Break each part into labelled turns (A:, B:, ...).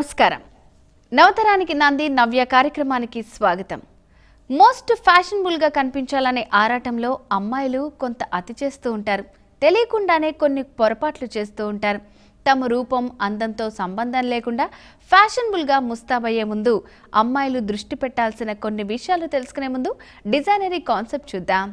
A: నమస్కారం నవతరానికి నాంది నవ్య కార్యక్రమానికి స్వాగతం మోస్ట్ ఫ్యాషనబుల్గా కనిపించాలనే ఆరాటంలో అమ్మాయిలు కొంత అతి చేస్తూ ఉంటారు తెలియకుండానే కొన్ని పొరపాట్లు చేస్తూ ఉంటారు తమ రూపం అందంతో సంబంధం లేకుండా ఫ్యాషనబుల్గా ముస్తాబయ్యే ముందు అమ్మాయిలు దృష్టి పెట్టాల్సిన కొన్ని విషయాలు తెలుసుకునే ముందు డిజైనరీ కాన్సెప్ట్ చూద్దాం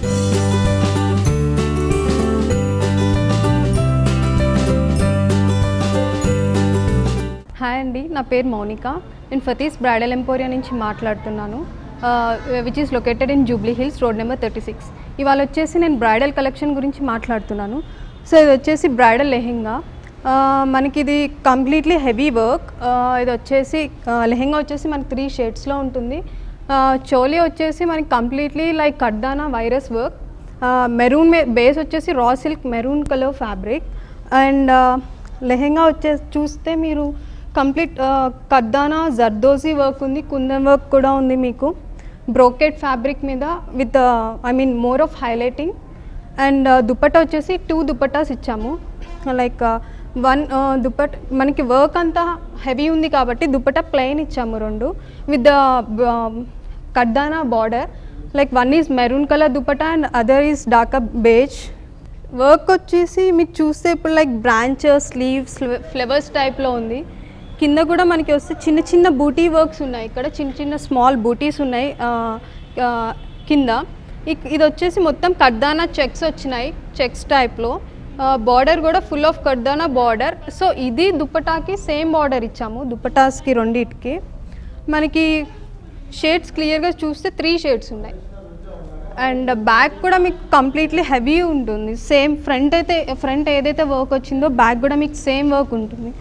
B: హాయ్ అండి నా పేరు మౌనిక నేను ఫతీస్ బ్రైడల్ ఎంపోరియా నుంచి మాట్లాడుతున్నాను which is located in Jubilee Hills road number thirty six ఇవాళ వచ్చేసి నేను బ్రైడల్ కలెక్షన్ గురించి మాట్లాడుతున్నాను సో ఇది వచ్చేసి బ్రైడల్ లెహెంగా ఆ, మనకి ఇది కంప్లీట్లీ హెవీ వర్క్ ఇది వచ్చేసి ఆ, లెహెంగా వచ్చేసి మనకి త్రీ షేడ్స్లో ఉంటుంది ఆ, చోలీ వచ్చేసి మనకి కంప్లీట్లీ లైక్ కడ్దానా వైరస్ వర్క్ మెరూన్ బేస్ వచ్చేసి raw silk maroon colour fabric and lehenga వచ్చే చూస్తే మీరు కంప్లీట్ కద్దానా జర్దోజీ వర్క్ ఉంది కుందన్ వర్క్ కూడా ఉంది మీకు బ్రోకెట్ ఫ్యాబ్రిక్ మీద with I mean more of highlighting and dupatta వచ్చేసి టూ దుపట్టాస్ ఇచ్చాము లైక్ వన్ దుపట్ మనకి వర్క్ అంతా హెవీ ఉంది కాబట్టి దుపట్టా ప్లెయిన్ ఇచ్చాము రెండు విత్ ద కడ్దానా border like one is maroon colour dupatta and other is dark beige work వచ్చేసి మీకు చూస్తే ఇప్పుడు లైక్ బ్రాంచెస్ స్లీవ్స్ ఫ్లవర్స్ టైప్లో ఉంది కింద కూడా మనకి వస్తే చిన్న చిన్న బూటీ వర్క్స్ ఉన్నాయి ఇక్కడ చిన్న చిన్న స్మాల్ బూటీస్ ఉన్నాయి ఆ, ఆ, కింద ఇక్- ఇది వచ్చేసి మొత్తం కడ్దానా చెక్స్ వచ్చినాయి చెక్స్ టైప్లో బార్డర్ కూడా ఫుల్ ఆఫ్ కడ్దానా బార్డర్ సో ఇది దుప్పటాకి సేమ్ బార్డర్ ఇచ్చాము దుప్పటాస్కి రెండింటికి మనకి షేడ్స్ క్లియర్గా చూస్తే త్రీ షేడ్స్ ఉన్నాయి అండ్ బ్యాక్ కూడా మీకు కంప్లీట్లీ హెవీ ఉంటుంది సేమ్ ఫ్రంట్ అయితే ఫ్రంట్ ఏదైతే వర్క్ వచ్చిందో బ్యాక్ కూడా మీకు సేమ్ వర్క్ ఉంటుంది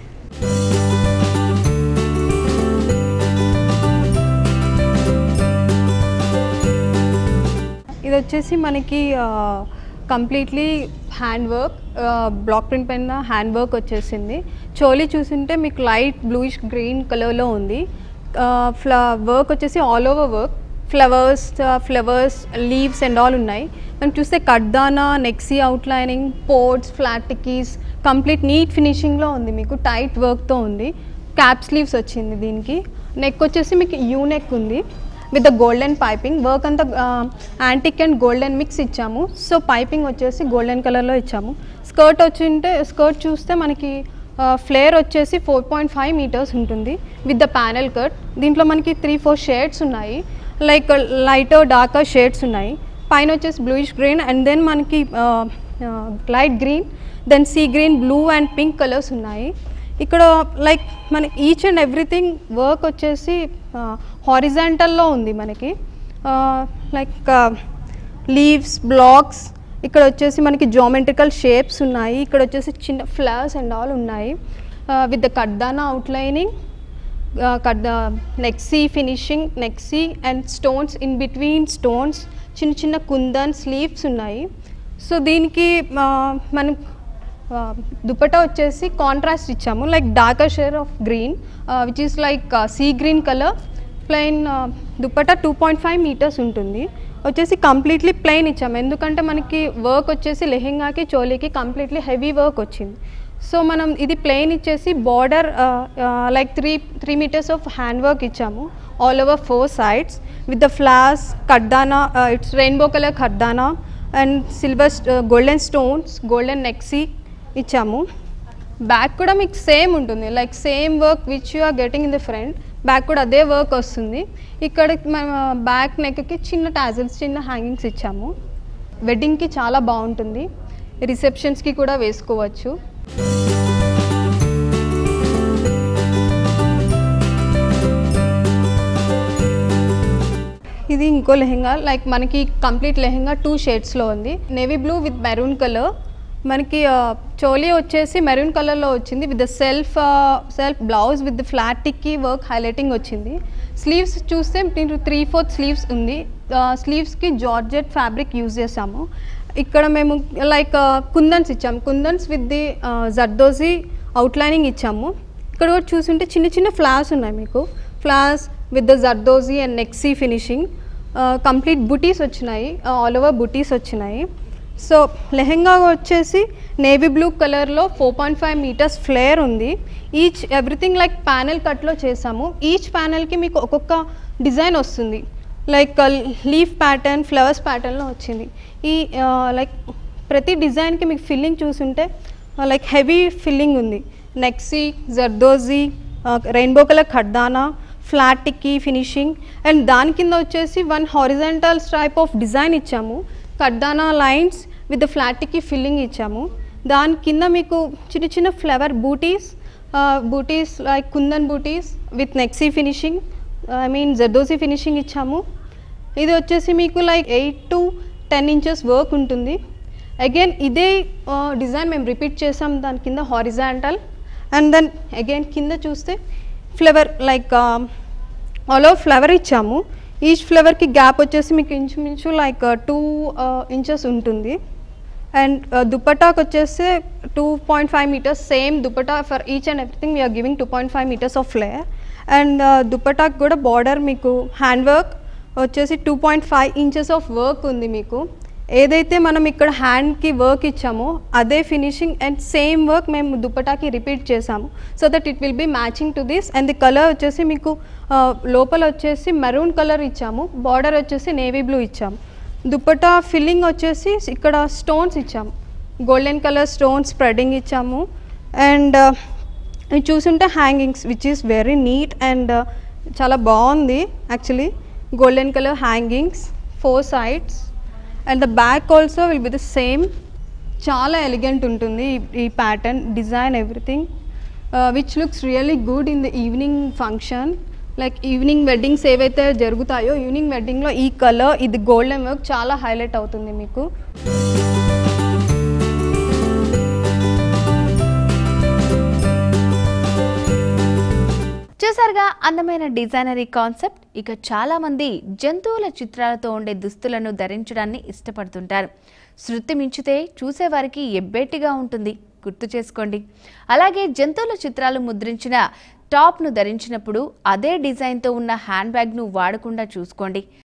B: ఇది వచ్చేసి మనకి completely hand work block print పైన హ్యాండ్ వర్క్ వచ్చేసింది చోలీ చూసింటే మీకు లైట్ బ్లూయిష్ గ్రీన్ కలర్లో ఉంది ఫ్ల వర్క్ వచ్చేసి all over work flowers flowers leaves and all ఉన్నాయి మనం చూస్తే కడ్దానా నెక్సీ అవుట్లైనింగ్ పోర్ట్స్ ఫ్లాట్ టిక్కీస్ కంప్లీట్ నీట్ ఫినిషింగ్లో ఉంది మీకు టైట్ వర్క్తో ఉంది క్యాప్ స్లీవ్స్ వచ్చింది దీనికి నెక్ వచ్చేసి మీకు యూ నెక్ ఉంది with the golden piping work అంతా యాంటిక్ అండ్ గోల్డెన్ మిక్స్ ఇచ్చాము సో పైపింగ్ వచ్చేసి గోల్డెన్ కలర్లో ఇచ్చాము స్కర్ట్ వచ్చింటే స్కర్ట్ చూస్తే మనకి ఫ్లేర్ వచ్చేసి ఫోర్ పాయింట్ ఫైవ్ మీటర్స్ ఉంటుంది విత్ ద ప్యానెల్ కట్ దీంట్లో మనకి త్రీ ఫోర్ షేడ్స్ ఉన్నాయి లైక్ లైట్ డార్క్ షేడ్స్ ఉన్నాయి పైన వచ్చేసి బ్లూయిష్ గ్రీన్ అండ్ దెన్ మనకి light green then sea green blue and pink colours ఉన్నాయి ఇక్కడ లైక్ మన ఈచ్ అండ్ ఎవ్రీథింగ్ వర్క్ వచ్చేసి హారిజాంటల్లో ఉంది మనకి లైక్ లీవ్స్ బ్లాక్స్ ఇక్కడ వచ్చేసి మనకి జోమెట్రికల్ షేప్స్ ఉన్నాయి ఇక్కడ వచ్చేసి చిన్న ఫ్లవర్స్ అండ్ ఆల్ ఉన్నాయి విత్ ద కడ్దానా అవుట్లైనింగ్ కడ్ నెక్సీ ఫినిషింగ్ నెక్సీ and stones in between stones చిన్న చిన్న కుందన్ స్లీవ్స్ ఉన్నాయి సో దీనికి ఆ, మనం ఆ, దుపట్టా వచ్చేసి కాంట్రాస్ట్ ఇచ్చాము like darker shade of green which is like sea green colour plain dupatta two point five metres ఉంటుంది వచ్చేసి కంప్లీట్లీ ప్లెయిన్ ఇచ్చాము ఎందుకంటే మనకి వర్క్ వచ్చేసి లెహెంగాకి చోలీకి కంప్లీట్లీ హెవీ వర్క్ వచ్చింది సో మనం ఇది ప్లెయిన్ ఇచ్చేసి border like three three metres of hand work ఇచ్చాము all over four sides with the floss కడ్దానా ఇట్స్ రెయిన్బో కలర్ కడ్దానా and silver golden stones golden నెక్సీ ఇచ్చాము బ్యాక్ కూడా మీకు సేమ్ ఉంటుంది like same work which you are getting in the front back కూడా అదే వర్క్ వస్తుంది ఇక్కడ బ్యాక్ నెక్కి చిన్న టాజిల్స్ చిన్న హ్యాంగింగ్స్ ఇచ్చాము వెడ్డింగ్కి చాలా బాగుంటుంది రిసెప్షన్స్కి కూడా వేసుకోవచ్చు ఇది ఇంకో లెహెంగా లైక్ మనకి కంప్లీట్ లెహెంగా టూ షేడ్స్లో ఉంది navy blue with maroon colour మనకి ఆ, చోలీ వచ్చేసి మెరూన్ కలర్లో వచ్చింది with the self self blouse with the flat టిక్కీ వర్క్ హైలైటింగ్ వచ్చింది స్లీవ్స్ చూస్తే దీంట్లో త్రీ ఫోర్త్ స్లీవ్స్ ఉంది స్లీవ్స్కి జార్జెట్ ఫ్యాబ్రిక్ యూజ్ చేసాము ఇక్కడ మేము లైక్ కుందన్స్ ఇచ్చాము kundans with the zardozi outlining ఇచ్చాము ఇక్కడ కూడా చూసుంటే చిన్న చిన్న ఫ్లాస్ ఉన్నాయి మీకు floss with the zardozi and నెక్సీ ఫినిషింగ్ కంప్లీట్ బుటీస్ వచ్చినాయి ఆల్ ఓవర్ బుటీస్ వచ్చినాయి సో లెహెంగా వచ్చేసి నేవీ బ్లూ కలర్లో four point five metres flare ఉంది ఈచ్ ఎవ్రీథింగ్ లైక్ ప్యానెల్ కట్లో చేసాము ఈచ్ ప్యానెల్కి మీకు ఒక్కొక్క డిజైన్ వస్తుంది లైక్ లీఫ్ ప్యాటర్న్ ఫ్లవర్స్ ప్యాటర్న్లో వచ్చింది ఈ లైక్ ప్రతి డిజైన్కి మీకు ఫిల్లింగ్ చూసుంటే లైక్ హెవీ ఫిల్లింగ్ ఉంది నెక్సీ జర్దోజీ రెయిన్బో కలర్ ఖడ్దానా ఫ్లాట్ టిక్కీ ఫినిషింగ్ అండ్ దాని కింద వచ్చేసి one horizontal type of design ఇచ్చాము కడ్దానా లైన్స్ విత్ ఫ్లాట్ టిక్కీ ఫిల్లింగ్ ఇచ్చాము దాని కింద మీకు చిన్న చిన్న ఫ్లవర్ బూటీస్ బూటీస్ లైక్ కుందన్ బూటీస్ విత్ నెక్సీ finishing I mean zardozi finishing ఇచ్చాము ఇది వచ్చేసి మీకు like eight to ten inches work ఉంటుంది అగైన్ ఇదే డిజైన్ మేము రిపీట్ చేసాం దాని కింద హారిజాంటల్ అండ్ దెన్ అగైన్ కింద చూస్తే flower like all over flower ఇచ్చాము ఈచ్ ఫ్లవర్కి గ్యాప్ వచ్చేసి మీకు ఇంచుమించు లైక్ టూ ఇంచెస్ ఉంటుంది అండ్ దుపటాకి వచ్చేసి two point five metres same dupatta for each and everything we are giving two point five metres of flare and దుపటాకి కూడా బార్డర్ మీకు హ్యాండ్ వర్క్ వచ్చేసి two point five inches of work ఉంది మీకు ఏదైతే మనం ఇక్కడ హ్యాండ్కి వర్క్ ఇచ్చామో అదే ఫినిషింగ్ అండ్ సేమ్ వర్క్ మేము దుపటాకి రిపీట్ చేసాము so that it will be matching to this and the colour వచ్చేసి మీకు ఆ, లోపల వచ్చేసి మెరూన్ కలర్ ఇచ్చాము బార్డర్ వచ్చేసి నేవీ బ్లూ ఇచ్చాము దుపట్టా ఫిల్లింగ్ వచ్చేసి ఇక్కడ స్టోన్స్ ఇచ్చాము గోల్డెన్ కలర్ స్టోన్స్ స్ప్రెడింగ్ ఇచ్చాము అండ్ ఇది చూసుంటే hangings which is very neat and చాలా బాగుంది actually golden colour hangings four sides and the back also will be the same చాలా ఎలిగెంట్ ఉంటుంది ఈ- ఈ pattern design everything which looks really good in the evening function like evening weddings ఏవైతే జరుగుతాయో evening వెడ్డింగ్లో ఈ colour ఇది golden work చాలా highlight అవుతుంది మీకు
A: చూసారుగా అందమైన డిజైనరీ కాన్సెప్ట్ ఇక చాలా మంది జంతువుల చిత్రాలతో ఉండే దుస్తులను ధరించడాన్ని ఇష్టపడుతుంటారు శృతి మించితే చూసేవారికి ఎబ్బేటిగా ఉంటుంది గుర్తు చేసుకోండి అలాగే జంతువుల చిత్రాలు ముద్రించిన టాప్ను ధరించినప్పుడు అదే డిజైన్తో ఉన్న హ్యాండ్ బ్యాగ్ను వాడకుండా చూసుకోండి